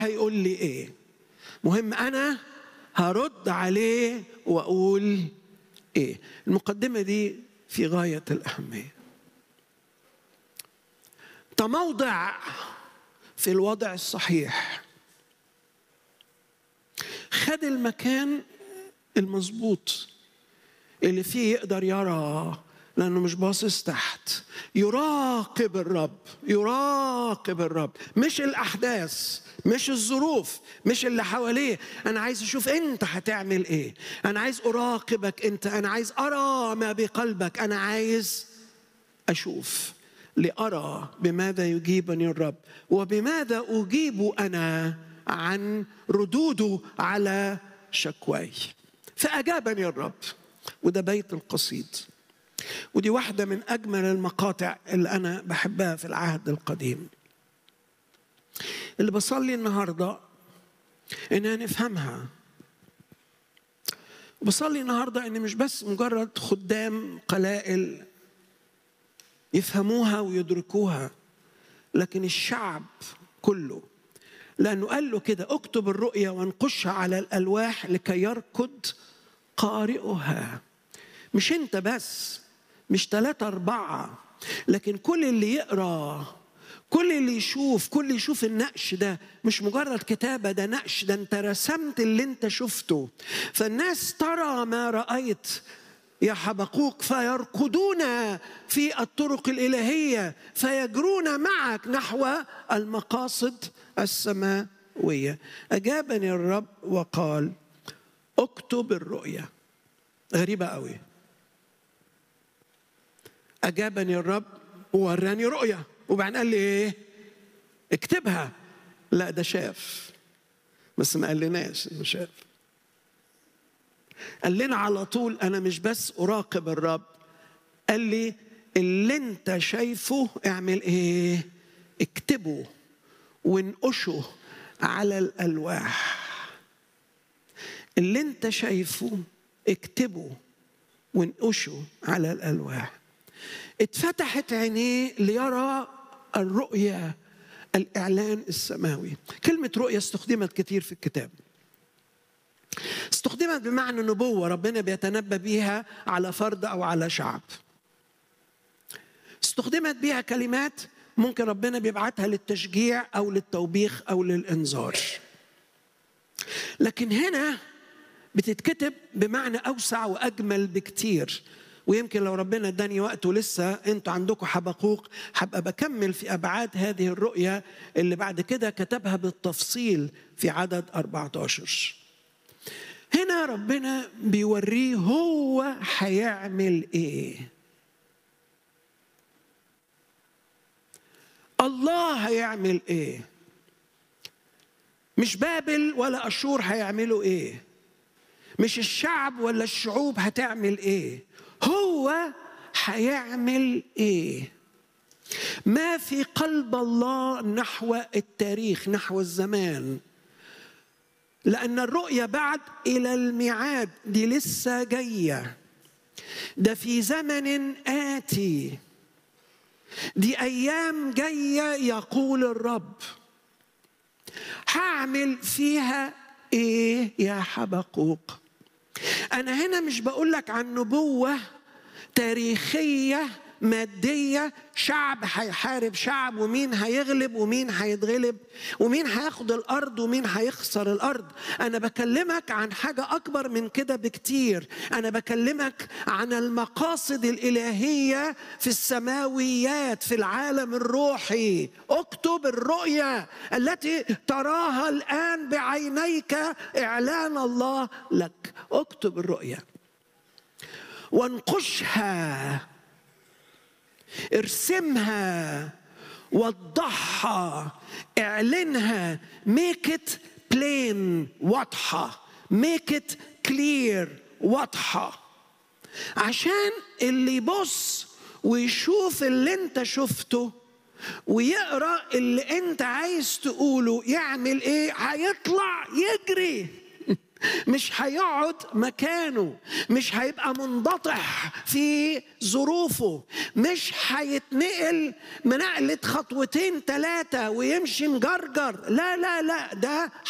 هيقول لي ايه مهم انا هرد عليه واقول ايه المقدمه دي في غايه الاهميه تموضع في الوضع الصحيح خد المكان المظبوط اللي فيه يقدر يرى لانه مش باصص تحت يراقب الرب يراقب الرب مش الاحداث مش الظروف مش اللي حواليه انا عايز اشوف انت هتعمل ايه انا عايز اراقبك انت انا عايز ارى ما بقلبك انا عايز اشوف لارى بماذا يجيبني الرب وبماذا اجيب انا عن ردوده على شكواي فاجابني الرب وده بيت القصيد ودي واحدة من أجمل المقاطع اللي أنا بحبها في العهد القديم اللي بصلي النهاردة إنها نفهمها بصلي النهاردة إن مش بس مجرد خدام قلائل يفهموها ويدركوها لكن الشعب كله لأنه قال له كده اكتب الرؤيا وانقشها على الألواح لكي يركض قارئها مش انت بس مش ثلاثة أربعة لكن كل اللي يقرأ كل اللي يشوف كل اللي يشوف النقش ده مش مجرد كتابة ده نقش ده انت رسمت اللي انت شفته فالناس ترى ما رأيت يا حبقوق فيركضون في الطرق الإلهية فيجرون معك نحو المقاصد السماوية أجابني الرب وقال اكتب الرؤيا غريبة قوي أجابني الرب ووراني رؤية وبعدين قال لي إيه؟ اكتبها لا ده شاف بس ما قالناش إنه شاف قال لنا على طول أنا مش بس أراقب الرب قال لي اللي أنت شايفه اعمل إيه؟ اكتبه وانقشه على الألواح اللي أنت شايفه اكتبه وانقشه على الألواح اتفتحت عينيه ليرى الرؤيا الإعلان السماوي كلمة رؤيا استخدمت كتير في الكتاب استخدمت بمعنى نبوة ربنا بيتنبأ بيها على فرد أو على شعب استخدمت بيها كلمات ممكن ربنا بيبعتها للتشجيع أو للتوبيخ أو للإنذار لكن هنا بتتكتب بمعنى أوسع وأجمل بكتير ويمكن لو ربنا اداني وقت ولسه انتوا عندكم حبقوق هبقى بكمل في ابعاد هذه الرؤيه اللي بعد كده كتبها بالتفصيل في عدد 14 هنا ربنا بيوريه هو هيعمل ايه الله هيعمل ايه مش بابل ولا اشور هيعملوا ايه مش الشعب ولا الشعوب هتعمل ايه هو هيعمل ايه ما في قلب الله نحو التاريخ نحو الزمان لان الرؤيه بعد الى الميعاد دي لسه جايه ده في زمن اتي دي ايام جايه يقول الرب هعمل فيها ايه يا حبقوق انا هنا مش بقول لك عن نبوه تاريخيه ماديه شعب هيحارب شعب ومين هيغلب ومين هيتغلب ومين هياخد الارض ومين هيخسر الارض انا بكلمك عن حاجه اكبر من كده بكتير انا بكلمك عن المقاصد الالهيه في السماويات في العالم الروحي اكتب الرؤيا التي تراها الان بعينيك اعلان الله لك اكتب الرؤيا وانقشها ارسمها وضحها اعلنها ميك ات بلين واضحه ميك ات كلير واضحه عشان اللي يبص ويشوف اللي انت شفته ويقرا اللي انت عايز تقوله يعمل ايه هيطلع يجري مش هيقعد مكانه مش هيبقى منبطح في ظروفه مش هيتنقل منقلة خطوتين ثلاثة ويمشي مجرجر لا لا لا ده